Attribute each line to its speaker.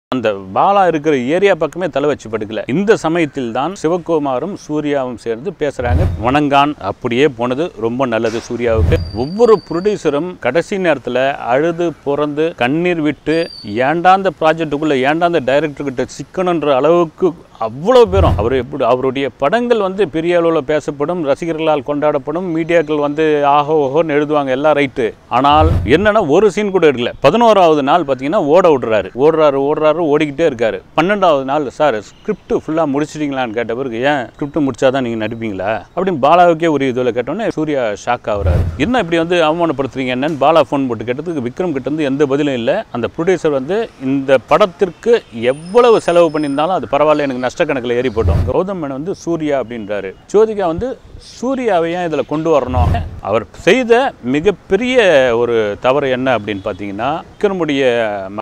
Speaker 1: அந்த பாலா இருக்கிற ஏரியா பக்கமே தலை வச்சு படுக்கல இந்த சமயத்தில் தான் சிவகுமாரும் சூர்யாவும் சேர்ந்து பேசுறாங்க வணங்கான் அப்படியே போனது ரொம்ப நல்லது சூர்யாவுக்கு ஒவ்வொரு ப்ரொடியூசரும் கடைசி நேரத்தில் அழுது புறந்து கண்ணீர் விட்டு ஏன்டா அந்த ப்ராஜெக்ட்டுக்குள்ள ஏன்டா அந்த டைரக்டர் கிட்ட சிக்கணுன்ற அளவுக்கு அவ்வளோ பேரும் அவர் எப்படி அவருடைய படங்கள் வந்து பெரிய அளவில் பேசப்படும் ரசிகர்களால் கொண்டாடப்படும் மீடியாக்கள் வந்து ஆஹோ ஓஹோன்னு எழுதுவாங்க எல்லாம் ரைட்டு ஆனால் என்னன்னா ஒரு சீன் கூட எடுக்கல பதினோராவது நாள் பார்த்தீங்கன்னா ஓட விடுறாரு ஓடுறாரு ஓடுறாரு ஓடிக்கிட்டே இருக்காரு பன்னெண்டாவது நாள் சார் ஸ்கிரிப்ட் ஃபுல்லாக முடிச்சிட்டீங்களான்னு கேட்ட பிறகு ஏன் ஸ்கிரிப்ட் முடிச்சாதான் நீங்கள் நடிப்பீங்களா அப்படின்னு பாலாவுக்கே ஒரு இதில் கேட்டோன்னே சூர்யா ஷாக் ஆகுறாரு என்ன இப்படி வந்து அவமானப்படுத்துறீங்க என்னன்னு பாலா ஃபோன் போட்டு கேட்டதுக்கு விக்ரம் கிட்ட இருந்து எந்த பதிலும் இல்லை அந்த ப்ரொடியூசர் வந்து இந்த படத்திற்கு எவ்வளவு செலவு பண்ணியிருந்தாலும் அது பரவாயில்ல எனக்கு நஷ்டக்கணக்கில் ஏறி போட்டோம் கௌதம் மேனன் வந்து சூர்யா அப்படின்றாரு ஜோதிகா வந்து சூர்யாவை ஏன் இதில் கொண்டு வரணும் அவர் செய்த மிகப்பெரிய ஒரு தவறு என்ன அப்படின்னு பார்த்தீங்கன்னா விக்ரமுடைய